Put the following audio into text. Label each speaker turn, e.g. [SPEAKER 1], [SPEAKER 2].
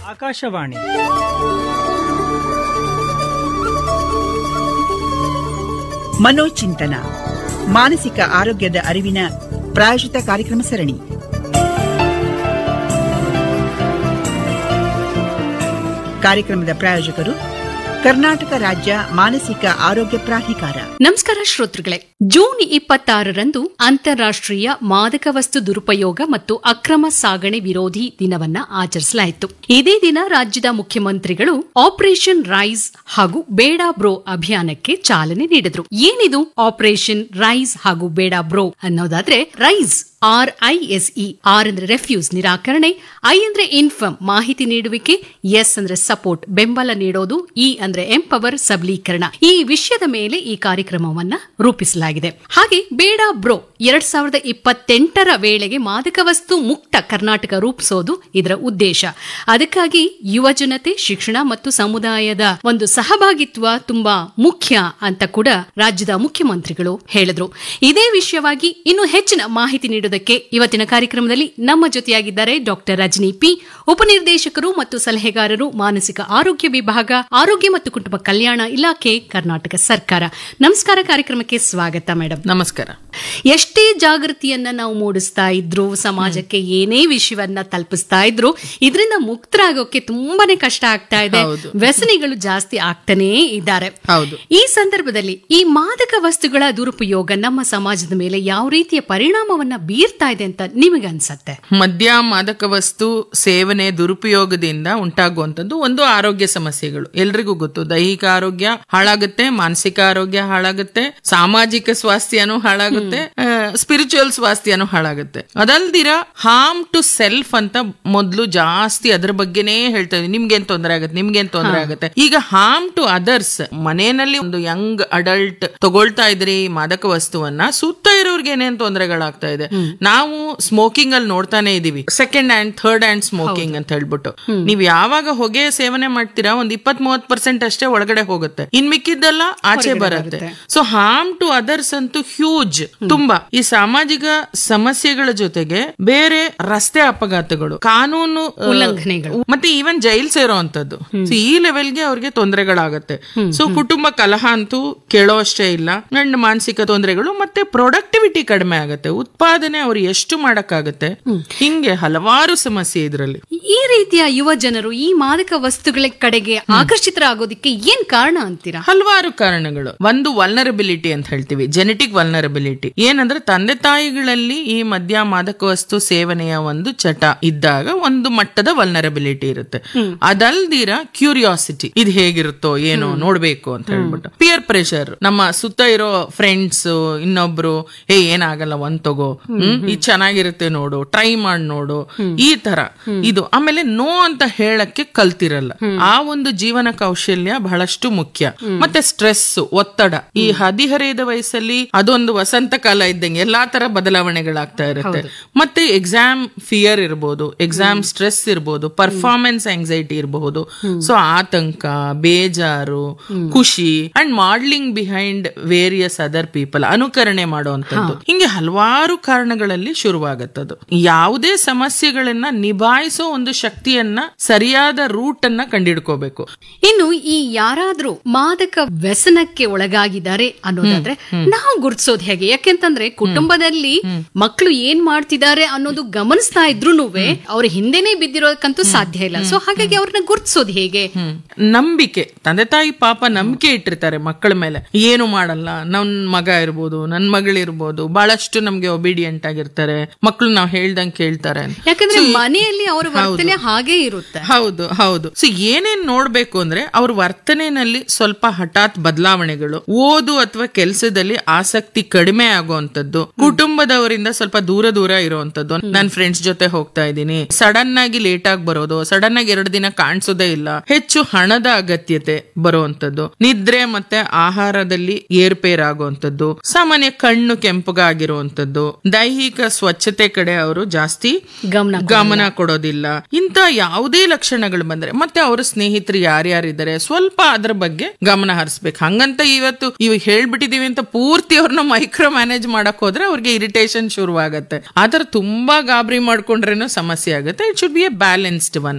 [SPEAKER 1] ಆಕಾಶವಾಣಿ
[SPEAKER 2] ಮನೋಚಿಂತನ ಮಾನಸಿಕ ಆರೋಗ್ಯದ ಅರಿವಿನ ಪ್ರಾಯೋಜಿತ ಕಾರ್ಯಕ್ರಮ ಸರಣಿ ಕಾರ್ಯಕ್ರಮದ ಪ್ರಾಯೋಜಕರು ಕರ್ನಾಟಕ ರಾಜ್ಯ ಮಾನಸಿಕ ಆರೋಗ್ಯ ಪ್ರಾಧಿಕಾರ
[SPEAKER 3] ನಮಸ್ಕಾರ ಶ್ರೋತೃಗಳೇ ಜೂನ್ ಇಪ್ಪತ್ತಾರರಂದು ಅಂತಾರಾಷ್ಟ್ರೀಯ ಮಾದಕ ವಸ್ತು ದುರುಪಯೋಗ ಮತ್ತು ಅಕ್ರಮ ಸಾಗಣೆ ವಿರೋಧಿ ದಿನವನ್ನ ಆಚರಿಸಲಾಯಿತು ಇದೇ ದಿನ ರಾಜ್ಯದ ಮುಖ್ಯಮಂತ್ರಿಗಳು ಆಪರೇಷನ್ ರೈಸ್ ಹಾಗೂ ಬೇಡ ಬ್ರೋ ಅಭಿಯಾನಕ್ಕೆ ಚಾಲನೆ ನೀಡಿದ್ರು ಏನಿದು ಆಪರೇಷನ್ ರೈಸ್ ಹಾಗೂ ಬೇಡ ಬ್ರೋ ಅನ್ನೋದಾದ್ರೆ ರೈಸ್ ಆರ್ ಐಎಸ್ಇ ಆರ್ ಅಂದ್ರೆ ರೆಫ್ಯೂಸ್ ನಿರಾಕರಣೆ ಐ ಅಂದ್ರೆ ಇನ್ಫರ್ಮ್ ಮಾಹಿತಿ ನೀಡುವಿಕೆ ಎಸ್ ಅಂದ್ರೆ ಸಪೋರ್ಟ್ ಬೆಂಬಲ ನೀಡೋದು ಇ ಅಂದ್ರೆ ಎಂಪವರ್ ಸಬಲೀಕರಣ ಈ ವಿಷಯದ ಮೇಲೆ ಈ ಕಾರ್ಯಕ್ರಮವನ್ನ ರೂಪಿಸಲಾಗಿದೆ ಹಾಗೆ ಬೇಡ ಬ್ರೋ ಎರಡ್ ಸಾವಿರದ ಇಪ್ಪತ್ತೆಂಟರ ವೇಳೆಗೆ ಮಾದಕ ವಸ್ತು ಮುಕ್ತ ಕರ್ನಾಟಕ ರೂಪಿಸೋದು ಇದರ ಉದ್ದೇಶ ಅದಕ್ಕಾಗಿ ಯುವ ಜನತೆ ಶಿಕ್ಷಣ ಮತ್ತು ಸಮುದಾಯದ ಒಂದು ಸಹಭಾಗಿತ್ವ ತುಂಬಾ ಮುಖ್ಯ ಅಂತ ಕೂಡ ರಾಜ್ಯದ ಮುಖ್ಯಮಂತ್ರಿಗಳು ಹೇಳಿದ್ರು ಇದೇ ವಿಷಯವಾಗಿ ಇನ್ನು ಹೆಚ್ಚಿನ ಮಾಹಿತಿ ನೀಡುವುದಕ್ಕೆ ಇವತ್ತಿನ ಕಾರ್ಯಕ್ರಮದಲ್ಲಿ ನಮ್ಮ ಜೊತೆಯಾಗಿದ್ದಾರೆ ಡಾಕ್ಟರ್ ರಜನಿ ಪಿ ಉಪನಿರ್ದೇಶಕರು ಮತ್ತು ಸಲಹೆಗಾರರು ಮಾನಸಿಕ ಆರೋಗ್ಯ ವಿಭಾಗ ಆರೋಗ್ಯ ಮತ್ತು ಕುಟುಂಬ ಕಲ್ಯಾಣ ಇಲಾಖೆ ಕರ್ನಾಟಕ ಸರ್ಕಾರ ನಮಸ್ಕಾರ ಕಾರ್ಯಕ್ರಮಕ್ಕೆ ಸ್ವಾಗತ ಮೇಡಮ್
[SPEAKER 4] ನಮಸ್ಕಾರ
[SPEAKER 3] ಎಷ್ಟೇ ಜಾಗೃತಿಯನ್ನ ನಾವು ಮೂಡಿಸ್ತಾ ಇದ್ರು ಸಮಾಜಕ್ಕೆ ಏನೇ ವಿಷಯವನ್ನ ತಲುಪಿಸ್ತಾ ಇದ್ರು ಇದರಿಂದ ಮುಕ್ತರಾಗೋಕೆ ತುಂಬಾನೇ ಕಷ್ಟ ಆಗ್ತಾ ಇದೆ
[SPEAKER 4] ಹೌದು.
[SPEAKER 3] ವ್ಯಸನಿಗಳು ಜಾಸ್ತಿ ಆಗ್ತಾನೇ ಇದ್ದಾರೆ
[SPEAKER 4] ಹೌದು.
[SPEAKER 3] ಈ ಸಂದರ್ಭದಲ್ಲಿ ಈ ಮಾದಕ ವಸ್ತುಗಳ ದುರುಪಯೋಗ ನಮ್ಮ ಸಮಾಜದ ಮೇಲೆ ಯಾವ ರೀತಿಯ ಪರಿಣಾಮವನ್ನ ಬೀರ್ತಾ ಇದೆ ಅಂತ ನಿಮಗೆ ಅನ್ಸತ್ತೆ
[SPEAKER 4] ಮದ್ಯ ಮಾದಕ ವಸ್ತು ಸೇವನೆ ದುರುಪಯೋಗದಿಂದ ಉಂಟಾಗುವಂತದ್ದು ಒಂದು ಆರೋಗ್ಯ ಸಮಸ್ಯೆಗಳು ಎಲ್ರಿಗೂ ಗೊತ್ತು ದೈಹಿಕ ಆರೋಗ್ಯ ಹಾಳಾಗುತ್ತೆ ಮಾನಸಿಕ ಆರೋಗ್ಯ ಹಾಳಾಗುತ್ತೆ ಸಾಮಾಜಿಕ ಸ್ವಾಸ್ಥ್ಯನೂ ಹಾಳಾಗುತ್ತೆ ಸ್ಪಿರಿಚುವಲ್ ಸ್ವಾಸ್ಥ್ಯನೂ ಹಾಳಾಗುತ್ತೆ ಅದಲ್ದಿರ ಹಾರ್ಮ್ ಟು ಸೆಲ್ಫ್ ಅಂತ ಮೊದ್ಲು ಜಾಸ್ತಿ ಅದ್ರ ಬಗ್ಗೆನೇ ಹೇಳ್ತಾ ಇದ್ವಿ ನಿಮ್ಗೇನ್ ತೊಂದರೆ ಆಗುತ್ತೆ ನಿಮ್ಗೇನ್ ತೊಂದರೆ ಆಗುತ್ತೆ ಈಗ ಹಾರ್ಮ್ ಟು ಅದರ್ಸ್ ಮನೆಯಲ್ಲಿ ಒಂದು ಯಂಗ್ ಅಡಲ್ಟ್ ತಗೊಳ್ತಾ ಇದ್ರಿ ಈ ಮಾದಕ ವಸ್ತುವನ್ನ ಸುತ್ತ ಇರೋರ್ಗೆ ಏನೇನ್ ತೊಂದರೆಗಳಾಗ್ತಾ ಇದೆ ನಾವು ಸ್ಮೋಕಿಂಗ್ ಅಲ್ಲಿ ನೋಡ್ತಾನೆ ಇದೀವಿ second hand third hand smoking ಅಂತ ಹೇಳ್ಬಿಟ್ಟು ನೀವ್ ಯಾವಾಗ ಹೊಗೆ ಸೇವನೆ ಮಾಡ್ತೀರಾ ಒಂದ್ ಇಪ್ಪತ್ ಮೂವತ್ ಪರ್ಸೆಂಟ್ ಅಷ್ಟೇ ಒಳಗಡೆ ಹೋಗುತ್ತೆ ಇನ್ ಮಿಕ್ಕಿದ್ದೆಲ್ಲ ಆಚೆ ಬರುತ್ತೆ ಸೊ ಹಾರ್ಮ್ ಟು ಅದರ್ಸ್ ಅಂತೂ ಹ್ಯೂಜ್ ತುಂಬಾ ಈ ಸಾಮಾಜಿಕ ಸಮಸ್ಯೆಗಳ ಜೊತೆಗೆ ಬೇರೆ ರಸ್ತೆ ಅಪಘಾತಗಳು ಕಾನೂನು ಆ,
[SPEAKER 3] ಉಲ್ಲಂಘನೆಗಳು.
[SPEAKER 4] ಮತ್ತೆ ಈವನ್ ಜೈಲ್ ಸೇರೋ ಅಂತದ್ದು ಈ ಲೆವೆಲ್ಗೆ ಅವ್ರಿಗೆ ತೊಂದರೆಗಳಾಗತ್ತೆ ಸೊ ಕುಟುಂಬ ಕಲಹ ಅಂತೂ ಕೇಳೋ ಅಷ್ಟೇ ಇಲ್ಲ ಅಂಡ್ ಮಾನಸಿಕ ತೊಂದರೆಗಳು ಮತ್ತೆ ಪ್ರೊಡಕ್ಟಿವಿಟಿ ಕಡಿಮೆ ಆಗತ್ತೆ ಉತ್ಪಾದನೆ ಅವ್ರು ಎಷ್ಟು ಮಾಡಕ್ಕಾಗತ್ತೆ ಹಿಂಗೆ ಹಲವಾರು ಸಮಸ್ಯೆ ಇದ್ರಲ್ಲಿ
[SPEAKER 3] ಈ ರೀತಿಯ ಯುವ ಜನರು ಈ ಮಾದಕ ವಸ್ತುಗಳ ಕಡೆಗೆ ಆಕರ್ಷಿತರಾಗೋದಕ್ಕೆ ಏನ್ ಕಾರಣ ಅಂತೀರಾ
[SPEAKER 4] ಹಲವಾರು ಕಾರಣಗಳು ಒಂದು ವಲ್ನರಬಿಲಿಟಿ ಅಂತ ಹೇಳ್ತೀವಿ ಜೆನೆಟಿಕ್ ವಲ್ನರಬಿಲಿಟಿ ಏನಂದ್ರೆ ತಂದೆ ತಾಯಿಗಳಲ್ಲಿ ಈ ಮದ್ಯ ಮಾದಕ ವಸ್ತು ಸೇವನೆಯ ಒಂದು ಚಟ ಇದ್ದಾಗ ಒಂದು ಮಟ್ಟದ ವಲ್ನರಬಿಲಿಟಿ ಇರುತ್ತೆ ಅದಲ್ದಿರ ಕ್ಯೂರಿಯಾಸಿಟಿ ಇದು ಹೇಗಿರುತ್ತೋ ಏನೋ ನೋಡ್ಬೇಕು ಅಂತ ಹೇಳ್ಬಿಟ್ಟು ಪಿಯರ್ ಪ್ರೆಷರ್ ನಮ್ಮ ಸುತ್ತ ಇರೋ ಫ್ರೆಂಡ್ಸ್ ಇನ್ನೊಬ್ರು ಏ ಏನಾಗಲ್ಲ ಒಂದ್ ತಗೋ ಹ್ಮ್ ಇದು ಚೆನ್ನಾಗಿರುತ್ತೆ ನೋಡು ಟ್ರೈ ಮಾಡಿ ನೋಡು ಈ ತರ ಇದು ಆಮೇಲೆ ನೋ ಅಂತ ಹೇಳಕ್ಕೆ ಕಲ್ತಿರಲ್ಲ ಆ ಒಂದು ಜೀವನ ಕೌಶಲ್ಯ ಬಹಳಷ್ಟು ಮುಖ್ಯ ಮತ್ತೆ ಸ್ಟ್ರೆಸ್ ಒತ್ತಡ ಈ ಹದಿಹರೆಯದ ವಯಸ್ಸಲ್ಲಿ ಅದೊಂದು ವಸಂತ ಕಾಲ ಇದ್ದಂಗೆ ಎಲ್ಲಾ ತರ ಬದಲಾವಣೆಗಳಾಗ್ತಾ ಇರುತ್ತೆ ಮತ್ತೆ ಎಕ್ಸಾಮ್ ಫಿಯರ್ ಇರ್ಬೋದು ಎಕ್ಸಾಮ್ ಸ್ಟ್ರೆಸ್ ಇರ್ಬೋದು ಪರ್ಫಾರ್ಮೆನ್ಸ್ ಆಂಗ್ಸೈಟಿ ಇರಬಹುದು ಸೊ ಆತಂಕ ಬೇಜಾರು ಖುಷಿ and modelling behind various other people ಅನುಕರಣೆ ಮಾಡುವಂತದ್ದು ಹಿಂಗೆ ಹಲವಾರು ಕಾರಣಗಳಲ್ಲಿ ಶುರುವಾಗತ್ತದು ಯಾವುದೇ ಸಮಸ್ಯೆಗಳನ್ನ ನಿಭಾಯಿಸೋ ಒಂದು ಶಕ್ತಿಯನ್ನ ಸರಿಯಾದ ರೂಟ್ ಅನ್ನ ಕಂಡಿಡ್ಕೋಬೇಕು
[SPEAKER 3] ಇನ್ನು ಈ ಯಾರಾದ್ರೂ ಮಾದಕ ವ್ಯಸನಕ್ಕೆ ಒಳಗಾಗಿದ್ದಾರೆ ಅನ್ನೋದಾದ್ರೆ ನಾವು ಗುರ್ತಿಸೋದು ಹೇಗೆ ಯಾಕೆಂತಂದ್ರೆ ಕುಟುಂಬದಲ್ಲಿ ಮಕ್ಕಳು ಏನ್ ಮಾಡ್ತಿದ್ದಾರೆ ಅನ್ನೋದು ಗಮನಿಸ್ತಾ ಇದ್ರೂನುವೆ ಅವ್ರ ಹಿಂದೆನೆ ಬಿದ್ದಿರೋದಕ್ಕಂತೂ ಸಾಧ್ಯ ಇಲ್ಲ ಸೊ ಹಾಗಾಗಿ ಅವ್ರನ್ನ ಗುರ್ತಿಸೋದು ಹೇಗೆ
[SPEAKER 4] ಹ್ಮ್. ನಂಬಿಕೆ ತಂದೆ ತಾಯಿ ಪಾಪ ನಂಬಿಕೆ ಇಟ್ಟಿರ್ತಾರೆ ಮಕ್ಕಳ ಮೇಲೆ ಏನು ಮಾಡಲ್ಲ ನನ್ ಮಗ ಇರ್ಬೋದು ನನ್ ಮಗಳಿರ್ಬೋದು ಬಹಳಷ್ಟು ನಮ್ಗೆ ಒಬಿಡಿಯಂಟ್ ಆಗಿರ್ತಾರೆ ಮಕ್ಕಳು ನಾವ್ ಹೇಳ್ದಂಗ್ ಕೇಳ್ತಾರೆ ಅಂತ.
[SPEAKER 3] ಯಾಕಂದ್ರೆ ಮನೆಯಲ್ಲಿ ಅವರ ವರ್ತನೆ ಹಾಗೆ ಇರುತ್ತೆ
[SPEAKER 4] ಹೌದು ಹೌದು ಸೊ ಏನೇನ್ ನೋಡ್ಬೇಕು ಅಂದ್ರೆ ಅವ್ರ ವರ್ತನೆನಲ್ಲಿ ಸ್ವಲ್ಪ ಹಠಾತ್ ಬದಲಾವಣೆಗಳು ಓದು ಅಥವಾ ಕೆಲಸದಲ್ಲಿ ಆಸಕ್ತಿ ಕಡಿಮೆ ಆಗುವಂತದ್ದು ಕುಟುಂಬದವರಿಂದ ಸ್ವಲ್ಪ ದೂರ ದೂರ ಇರುವಂತದ್ದು ನನ್ ಫ್ರೆಂಡ್ಸ್ ಜೊತೆ ಹೋಗ್ತಾ ಇದ್ದೀನಿ ಸಡನ್ ಆಗಿ ಲೇಟ್ ಆಗಿ ಬರೋದು ಸಡನ್ ಆಗಿ ಎರಡು ದಿನ ಕಾಣಿಸೋದೇ ಇಲ್ಲ ಹೆಚ್ಚು ಹಣದ ಅಗತ್ಯತೆ ಬರುವಂತದ್ದು ನಿದ್ರೆ ಮತ್ತೆ ಆಹಾರದಲ್ಲಿ ಏರ್ಪೇರ್ ಆಗುವಂತದ್ದು ಸಾಮಾನ್ಯ ಕಣ್ಣು ಕೆಂಪಗಾಗಿರುವಂತದ್ದು ದೈಹಿಕ ಸ್ವಚ್ಛತೆ ಕಡೆ ಅವರು ಜಾಸ್ತಿ
[SPEAKER 3] ಗಮನ
[SPEAKER 4] ಗಮನ ಕೊಡೋದಿಲ್ಲ ಇಂತ ಯಾವುದೇ ಲಕ್ಷಣಗಳು ಬಂದ್ರೆ ಮತ್ತೆ ಅವರ ಸ್ನೇಹಿತರು ಯಾರ್ಯಾರಿದ್ದಾರೆ ಸ್ವಲ್ಪ ಅದ್ರ ಬಗ್ಗೆ ಗಮನ ಹರಿಸ್ಬೇಕು ಹಂಗಂತ ಇವತ್ತು ಇವಾಗ ಹೇಳ್ಬಿಟ್ಟಿದೀವಿ ಅಂತ ಪೂರ್ತಿ ಅವ್ರನ್ನ ಮೈಕ್ರೋ ಮ್ಯಾನೇಜ್ ಮಾಡಕ್ ಹೋದ್ರೆ ಅವ್ರಿಗೆ ಇರಿಟೇಷನ್ ಶುರುವಾಗತ್ತೆ ಆತರ ತುಂಬಾ ಗಾಬರಿ ಮಾಡ್ಕೊಂಡ್ರೇನು ಸಮಸ್ಯೆ ಆಗುತ್ತೆ it should be a balanced one